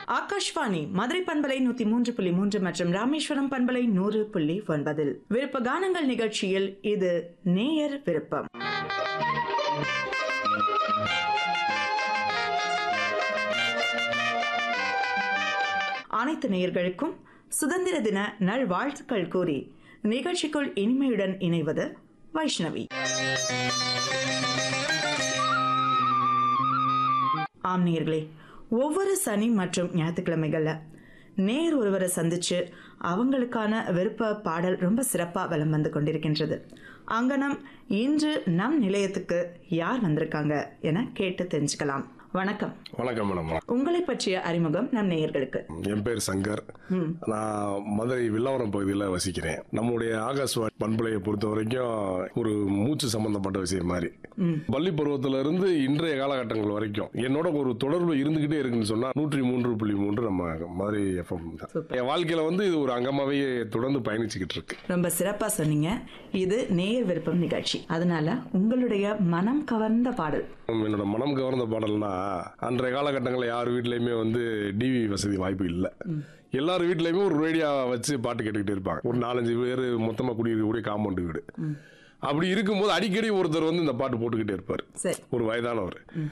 ஆகாஷ்வாணி மதுரை பண்பலை நூத்தி மூன்று புள்ளி மூன்று மற்றும் ராமேஸ்வரம் பண்பலை நூறு புள்ளி ஒன்பதில் விருப்ப கானங்கள் நிகழ்ச்சியில் இது நேயர் விருப்பம் அனைத்து நேயர்களுக்கும் சுதந்திர தின நல்வாழ்த்துக்கள் கூறி நிகழ்ச்சிக்குள் இனிமையுடன் இணைவது வைஷ்ணவி ஆம் நேயர்களே ஒவ்வொரு சனி மற்றும் ஞாயிற்றுக்கிழமைகள்ல நேர் ஒருவரை சந்திச்சு அவங்களுக்கான விருப்ப பாடல் ரொம்ப சிறப்பா வலம் வந்து கொண்டிருக்கின்றது அங்கனம் இன்று நம் நிலையத்துக்கு யார் வந்திருக்காங்க என கேட்டு தெரிஞ்சுக்கலாம் வணக்கம் வணக்கம் மேடம் உங்களை பற்றிய அறிமுகம் நம் நேயர்களுக்கு என் பேர் சங்கர் நான் மதுரை வில்லவரம் பகுதியில் வசிக்கிறேன் நம்முடைய ஆகாஷ்வாணி பண்பலையை பொறுத்த வரைக்கும் ஒரு மூச்சு சம்பந்தப்பட்ட விஷயம் மாதிரி பள்ளி பருவத்துல இருந்து இன்றைய காலகட்டங்கள் வரைக்கும் என்னோட ஒரு தொடர்பு இருந்துகிட்டே இருக்குன்னு சொன்னா நூற்றி மூன்று புள்ளி மூன்று நம்ம மதுரை எஃப்எம் தான் Super. என் வாழ்க்கையில வந்து இது ஒரு அங்கமாவே தொடர்ந்து பயணிச்சுக்கிட்டு இருக்கு ரொம்ப சிறப்பா சொன்னீங்க இது நேயர் விருப்பம் நிகழ்ச்சி அதனால உங்களுடைய மனம் கவர்ந்த பாடல் என்னோட மனம் கவர்ந்த பாடல்னா அன்றைய காலகட்டங்களில் யார் வீட்லயுமே வந்து டிவி வசதி வாய்ப்பு இல்லை எல்லார் வீட்லயுமே ஒரு ரேடியோ வச்சு பாட்டு கேட்டுக்கிட்டே இருப்பாங்க ஒரு நாலஞ்சு பேர் மொத்தமா குடியிருக்கக்கூடிய காம்பவுண்ட் வீடு அப்படி இருக்கும்போது அடிக்கடி ஒருத்தர் வந்து இந்த பாட்டு போட்டுக்கிட்டே இருப்பார் சரி ஒரு வயதானவர்